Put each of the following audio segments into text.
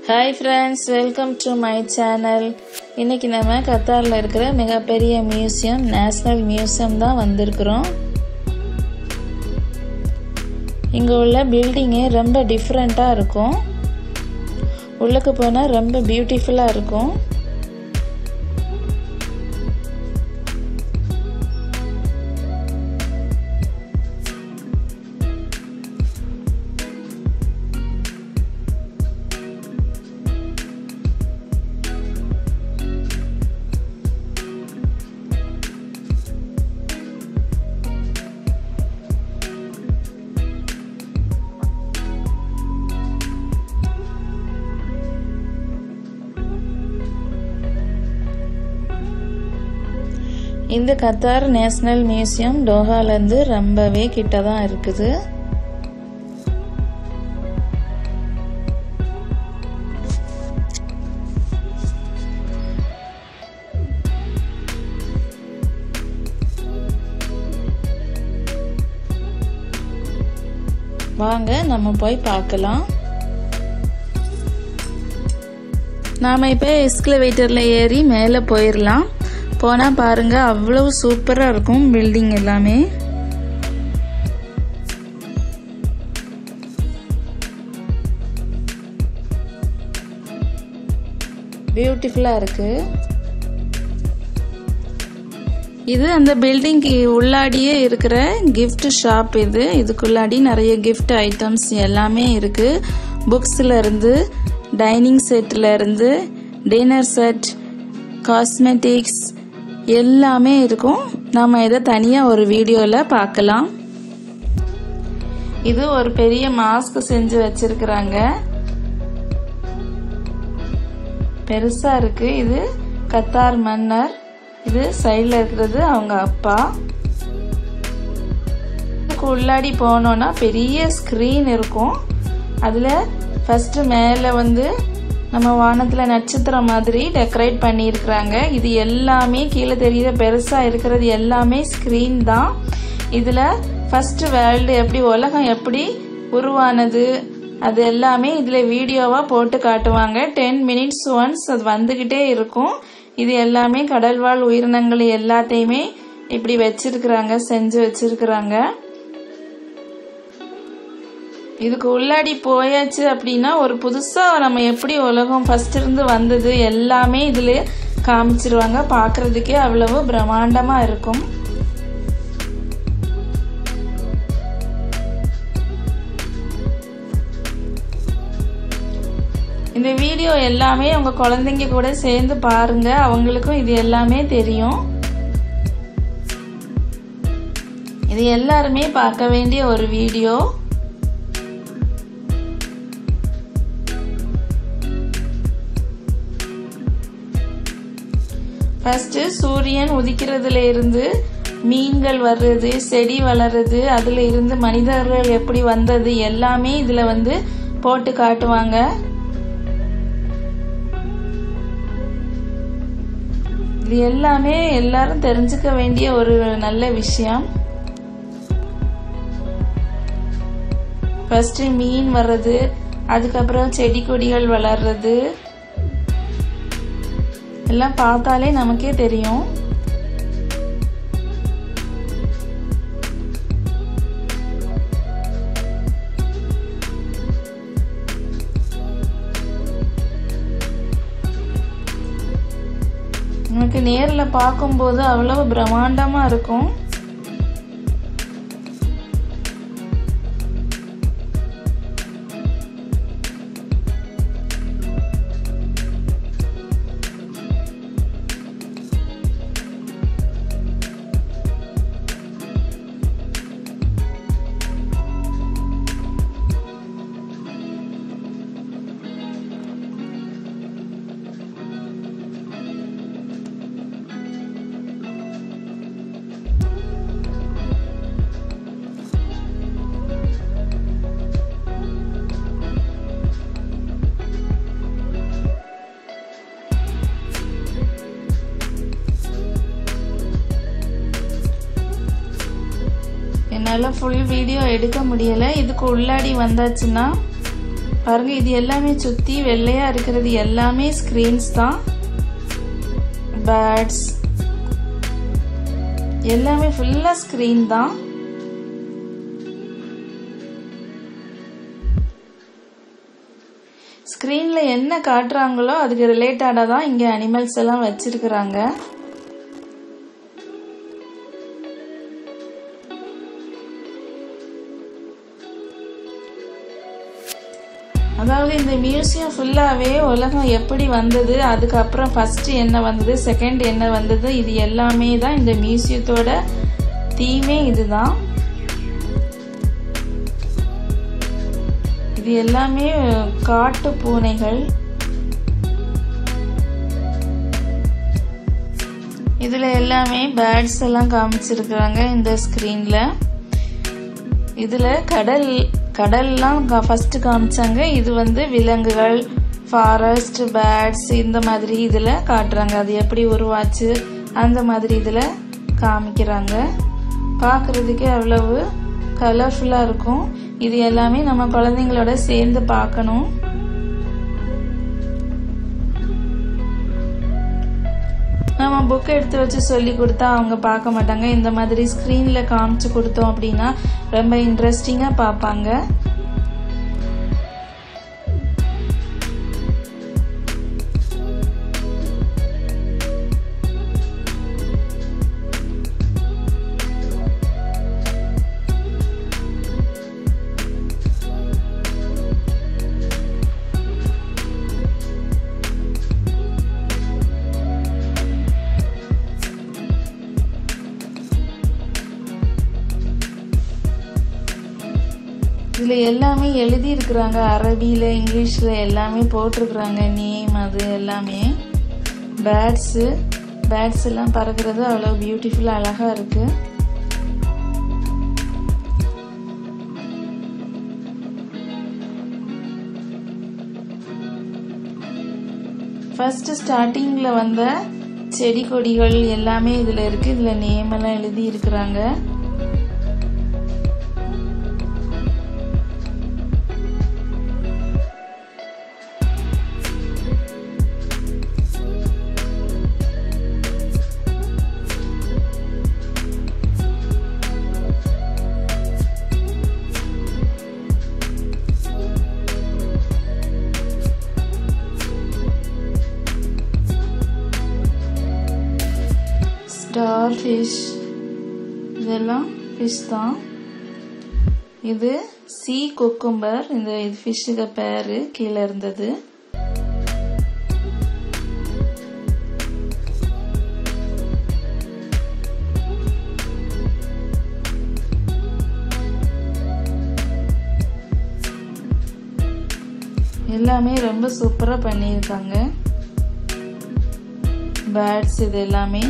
hi friends welcome to my channel இன்னைக்கு நம்ம கத்தாரில் இருக்கிற மிகப்பெரிய மியூசியம் நேஷ்னல் மியூசியம் தான் வந்திருக்கிறோம் இங்கே உள்ள பில்டிங்கு ரொம்ப டிஃப்ரெண்ட்டாக இருக்கும் உள்ளுக்கு போனால் ரொம்ப பியூட்டிஃபுல்லாக இருக்கும் இந்த கத்தார் நேஷனல் மியூசியம் டோஹாலேருந்து ரொம்பவே கிட்ட தான் இருக்குது வாங்க நம்ம போய் பார்க்கலாம் நாம் இப்போ எஸ்கலேவேட்டரில் ஏறி மேலே போயிடலாம் போனால் பாருங்க அவ்வளவு சூப்பராக இருக்கும் பில்டிங் எல்லாமே பியூட்டிஃபுல்லாக இருக்கு இது அந்த பில்டிங்க்கு உள்ளாடியே இருக்கிற கிஃப்ட் ஷாப் இது இதுக்குள்ளாடி நிறைய கிஃப்ட் ஐட்டம்ஸ் எல்லாமே இருக்கு புக்ஸ்ல இருந்து டைனிங் செட்ல இருந்து டின்னர் செட் காஸ்மெட்டிக்ஸ் எல்லாமே இருக்கும் நம்ம இதை தனியாக ஒரு வீடியோவில் பார்க்கலாம் இது ஒரு பெரிய மாஸ்க் செஞ்சு வச்சிருக்கிறாங்க பெருசா இருக்கு இது கத்தார் மன்னர் இது சைடில் இருக்கிறது அவங்க அப்பா இதுக்கு உள்ளாடி போனோன்னா பெரிய ஸ்க்ரீன் இருக்கும் அதில் ஃபஸ்ட்டு மேலே வந்து நம்ம வானத்தில் நட்சத்திரம் மாதிரி டெக்கரேட் பண்ணியிருக்கிறாங்க இது எல்லாமே கீழே தெரியுற பெருசாக இருக்கிறது எல்லாமே ஸ்க்ரீன் தான் இதில் ஃபஸ்ட்டு வேர்ல்டு எப்படி உலகம் எப்படி உருவானது அது எல்லாமே இதில் வீடியோவாக போட்டு காட்டுவாங்க டென் மினிட்ஸ் ஒன்ஸ் அது வந்துக்கிட்டே இருக்கும் இது எல்லாமே கடல்வாழ் உயிரினங்கள் எல்லாத்தையுமே இப்படி வச்சிருக்கிறாங்க செஞ்சு வச்சிருக்கிறாங்க இதுக்கு உள்ளாடி போயாச்சு அப்படின்னா ஒரு புதுசாக நம்ம எப்படி உலகம் ஃபர்ஸ்ட் இருந்து வந்தது எல்லாமே இதில் காமிச்சிருவாங்க பார்க்கறதுக்கே அவ்வளவு பிரம்மாண்டமாக இருக்கும் இந்த வீடியோ எல்லாமே உங்க குழந்தைங்க கூட சேர்ந்து பாருங்க அவங்களுக்கும் இது எல்லாமே தெரியும் இது எல்லாருமே பார்க்க வேண்டிய ஒரு வீடியோ ஃபர்ஸ்ட் சூரியன் உதிக்கிறதுல இருந்து மீன்கள் வர்றது செடி வளர்றது அதுல இருந்து மனிதர்கள் எப்படி வந்தது எல்லாமே இதுல வந்து போட்டு காட்டுவாங்க இது எல்லாமே எல்லாரும் தெரிஞ்சுக்க வேண்டிய ஒரு நல்ல விஷயம் ஃபர்ஸ்ட் மீன் வர்றது அதுக்கப்புறம் செடி கொடிகள் வளர்றது எல்லாம் பார்த்தாலே நமக்கே தெரியும் நமக்கு நேரில் பார்க்கும்போது அவ்வளவு பிரம்மாண்டமாக இருக்கும் என்னால் ஃபுல் வீடியோ எடுக்க முடியலை இதுக்கு உள்ளாடி வந்தாச்சுன்னா பாருங்க இது எல்லாமே சுத்தி வெள்ளையா இருக்கிறது எல்லாமே ஸ்கிரீன்ஸ் தான் பேர்ட்ஸ் எல்லாமே ஃபுல்லா ஸ்கிரீன் தான் ஸ்க்ரீனில் என்ன காட்டுறாங்களோ அதுக்கு ரிலேட்டடாக தான் இங்கே அனிமல்ஸ் எல்லாம் வச்சிருக்கிறாங்க அதாவது இந்த மியூசியம் ஃபுல்லாகவே உலகம் எப்படி வந்தது அதுக்கப்புறம் ஃபர்ஸ்ட் என்ன வந்தது செகண்ட் என்ன வந்தது இது எல்லாமே தான் இந்த மியூசியத்தோட தீமே இதுதான் இது எல்லாமே காட்டு பூனைகள் இதுல எல்லாமே பேர்ட்ஸ் எல்லாம் காமிச்சிருக்கிறாங்க இந்த ஸ்கிரீன்ல இதுல கடல் கடல்லாம் ஃபர்ஸ்ட் காமிச்சாங்க இது வந்து விலங்குகள் ஃபாரஸ்ட் பேர்ட்ஸ் இந்த மாதிரி இதுல காட்டுறாங்க அது எப்படி உருவாச்சு அந்த மாதிரி இதுல காமிக்கிறாங்க பார்க்கறதுக்கே அவ்வளவு கலர்ஃபுல்லா இருக்கும் இது எல்லாமே நம்ம குழந்தைங்களோட சேர்ந்து பார்க்கணும் நம்ம புக் எடுத்து வச்சு சொல்லி கொடுத்தா அவங்க பார்க்க மாட்டாங்க இந்த மாதிரி ஸ்க்ரீனில் காமிச்சு கொடுத்தோம் அப்படின்னா ரொம்ப இன்ட்ரெஸ்டிங்காக பார்ப்பாங்க இதில் எல்லாமே எழுதி இருக்கிறாங்க அரபியில் இங்கிலீஷில் எல்லாமே போட்டிருக்கிறாங்க நேம் அது எல்லாமே பேர்ட்ஸு பேர்ட்ஸ் எல்லாம் பறக்கிறது அவ்வளோ பியூட்டிஃபுல்லாக அழகாக இருக்குது ஃபர்ஸ்ட் ஸ்டார்டிங்கில் வந்த செடி கொடிகள் எல்லாமே இதில் இருக்குது இதில் நேம் எல்லாம் எழுதி இருக்கிறாங்க ஸ்டார் ஃபிஷ் இதெல்லாம் ஃபிஷ் தான் இது சி குக்கும்பர் இந்த இது ஃபிஷ்ஷுக்கு பேர் கீழே இருந்தது எல்லாமே ரொம்ப சூப்பராக பண்ணியிருக்காங்க பேர்ட்ஸ் இது எல்லாமே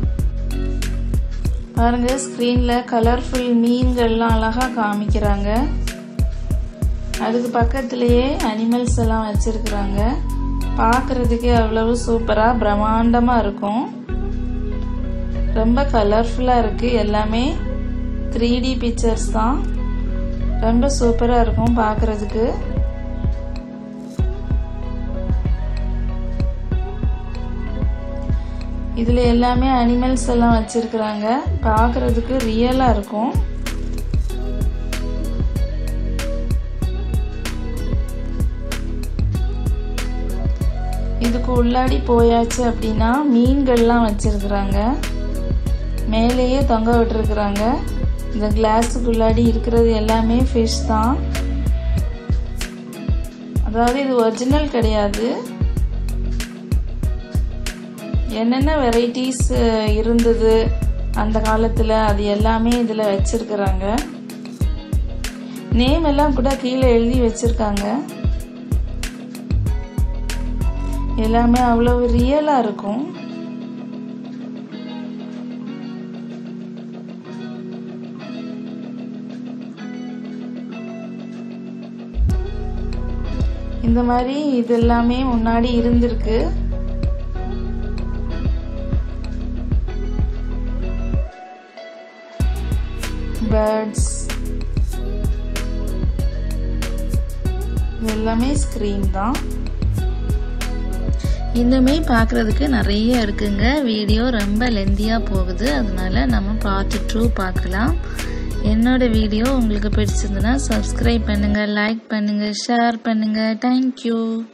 பாருங்க ஸ்க்ரீன்ல கலர்ஃபுல் மீன்கள்லாம் அழகா காமிக்கிறாங்க அதுக்கு பக்கத்திலேயே அனிமல்ஸ் எல்லாம் வச்சிருக்கிறாங்க பார்க்கறதுக்கே அவ்வளவு சூப்பரா பிரம்மாண்டமா இருக்கும் ரொம்ப கலர்ஃபுல்லா இருக்கு எல்லாமே த்ரீ டி பிக்சர்ஸ் தான் ரொம்ப சூப்பரா இருக்கும் பார்க்கறதுக்கு இதில் எல்லாமே அனிமல்ஸ் எல்லாம் வச்சிருக்கிறாங்க பார்க்கறதுக்கு ரியலாக இருக்கும் இதுக்கு உள்ளாடி போயாச்சு அப்படின்னா மீன்கள்லாம் வச்சிருக்கிறாங்க மேலேயே தொங்க விட்டுருக்குறாங்க இந்த கிளாஸுக்குள்ளாடி இருக்கிறது எல்லாமே ஃபிஷ் தான் அதாவது இது ஒரிஜினல் கிடையாது என்னென்ன வெரைட்டிஸ் இருந்தது அந்த காலத்தில் அது எல்லாமே இதில் வச்சிருக்கிறாங்க நேம் எல்லாம் கூட கீழே எழுதி வச்சிருக்காங்க எல்லாமே அவ்வளவு ரியலாக இருக்கும் இந்த மாதிரி இது எல்லாமே முன்னாடி இருந்திருக்கு பேர்ட்ஸ் இது எல்லாமே ஸ்க்ரீன் தான் இன்னுமே பார்க்குறதுக்கு நிறைய இருக்குங்க வீடியோ ரொம்ப லெந்தியாக போகுது அதனால நம்ம பார்ட் டூ பார்க்கலாம் என்னோட வீடியோ உங்களுக்கு பிடிச்சிருந்ததுன்னா சப்ஸ்கிரைப் பண்ணுங்கள் லைக் பண்ணுங்கள் ஷேர் பண்ணுங்கள் தேங்க்யூ